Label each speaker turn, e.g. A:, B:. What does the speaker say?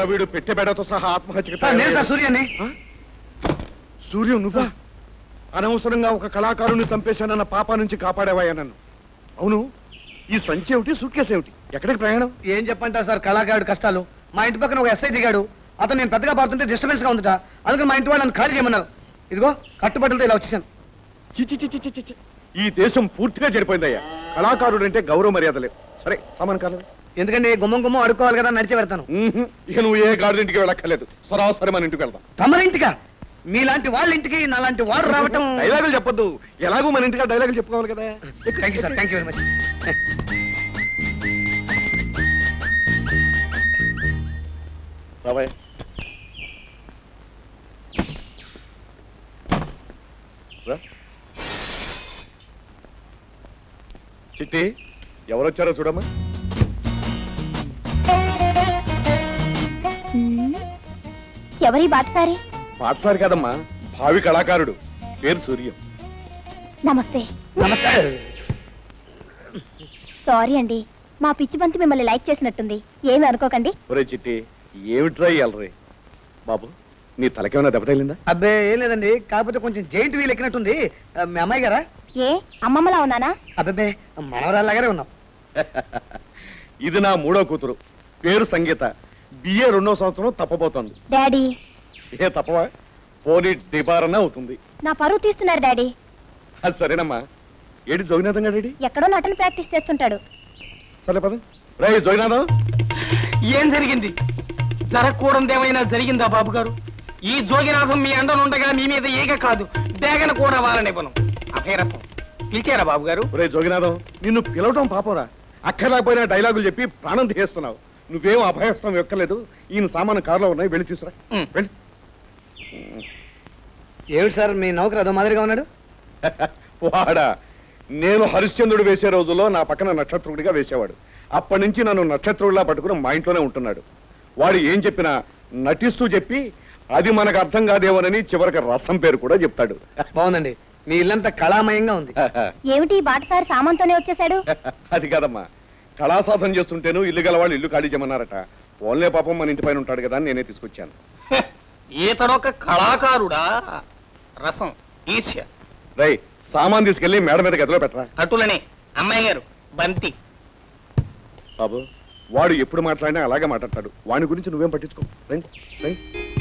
A: వీడు పెట్టెబెడతో సహా ఆత్మహత్యకు
B: సార్, నేను సార్
A: తయారయ్యాడు.
B: సూర్యని
A: ఆ? సూర్యం నువ్వా అనవసరంగా ఒక కళాకారుని చంపేశానన్న పాప నుంచి కాపాడేవయ్యా నన్ను అవును ఈ సంచి ఏమిటి సూట్ కేసు ఏమిటి ఎక్కడికి ప్రయాణం
B: ఏం చెప్పంటారు సార్ కళాకారుడు కష్టాలు మా ఇంటి పక్కన ఒక ఎస్ఐ దిగాడు అతను నేను పెద్దగా పాడుతుంటే డిస్టర్బెన్స్ గా ఉందట అందుకని మా ఇంటి వాళ్ళు నన్ను ఖాళీ చేయమన్నారు ఇదిగో కట్టుబడులతో ఇలా వచ్చేసాను
A: చిచి చిచి చిచి చి. ఈ దేశం పూర్తిగా చెడిపోయిందయ్యా కళాకారుడు అంటే గౌరవ మర్యాద లేవు సరే సామాన్ కాలం
B: ఎందుకంటే గుమ్మం గుమ్మం అడుక్కోవాలి కదా నడిచి పెడతాను
A: ఇక నువ్వు ఏ గార్డెన్కి వెళ్ళక్కర్లేదు సరాసరి మన ఇంటికి వెళ్దాం
B: తమరి ఇంటికా మీలాంటి వాళ్ళ ఇంటికి నాలాంటి వాడు రావటం
A: డైలాగులు చెప్పొద్దు ఎలాగో మన ఇంటికి డైలాగులు చెప్పుకోవాలి కదా
B: thank you sir thank you very much
A: రాబాయ్ రా. చిట్టి ఎవరొచ్చారో చూడమ్మా
C: మ్మ్. ఎవరి బాటసారి
A: పాటసారి కాదమ్మా భావి కళాకారుడు పేరు సూర్యం
C: నమస్తే
B: నమస్తే
C: సారీ అండి మా పిచ్చి బంతి మిమ్మల్ని లైక్ చేసినట్టుంది ఏమి అనుకోకండి
A: ఒరే చిట్టి ఏమిట్రా ఈ అలరి బాబు నీ తలకేమైనా దెబ్బ తగిలిందా
B: అబ్బే ఏం లేదండి కాకపోతే కొంచెం జైంట్ వీల్ ఎక్కినట్టుంది ఆ, మీ అమ్మాయి గారా
C: ఏ అమ్మమ్మలా ఉన్నానా
B: అబ్బే మనవరాల్లాగానే ఉన్నాం
A: ఇది నా మూడో కూతురు పేరు సంగీత బిఏ రెండో సంవత్సరం తప్పబోతోంది
C: డాడీ
A: ఏ తప్పవా పోనీ డిబారన్న అవుతుంది
C: నా పరువు తీస్తున్నారు డాడీ
A: అది సరేనమ్మా ఏడి జోగినాథం గారి
C: ఎక్కడో నటన ప్రాక్టీస్ చేస్తుంటాడు
A: సరే పద రే జోగినాథం
D: ఏం జరిగింది జరగకూడదేమైనా జరిగిందా బాబు గారు ఈ జోగినాథం మీ అండనుండగా మీ మీద ఏగ కాదు డేగన కూడా వారనివ్వను అభయరసం పిలిచారా బాబు గారు
A: ఒరే జోగినాథం నిన్ను పిలవటం పాపరా అక్కర్లేకపోయినా డైలాగులు చెప్పి ప్రాణం తీసేస్తున్నావు నువ్వేం అభయస్థం ఎక్కలేదు ఈయన సామాను కారులో ఉన్నాయి వెళ్ళి తీసురా
D: ఉం.
A: వెళ్ళి
B: ఏమిటి సార్ మీ నౌకరు అదో మాదిరిగా ఉన్నాడు
A: వాడా నేను హరిశ్చంద్రుడు వేసే రోజుల్లో నా పక్కన నక్షత్రుడిగా వేసేవాడు అప్పటి నుంచి నన్ను నక్షత్రుడిలా పట్టుకుని మా ఇంట్లోనే ఉంటున్నాడు వాడు ఏం చెప్పినా నటిస్తూ చెప్పి అది మనకు అర్థం కాదేమోనని చివరికి రసం పేరు కూడా చెప్తాడు
B: బాగుందండి మీ ఇల్లంతా కళామయంగా ఉంది
C: ఏమిటి ఈ బాటసారి సామాన్తోనే వచ్చేసాడు
A: అది కాదమ్మా కళాసాధన చేస్తుంటేను ఇల్లు గల వాళ్ళు ఇల్లు ఖాళీ చేయమన్నారట ఓన్లే పాపం మన ఇంటి పైన ఉంటాడు కదా అని నేనే తీసుకొచ్చాను
D: హె, ఈతడొక కళాకారుడా రసం ఈర్ష్య
A: రై సామాన్ తీసుకెళ్లి మేడ మీద గదిలో పెట్టరా
D: అటులనే అమ్మాయి గారు బంతి
A: బాబు వాడు ఎప్పుడు మాట్లాడినా అలాగే మాట్లాడతాడు వాడి గురించి నువ్వేం పట్టించుకో రండి రండి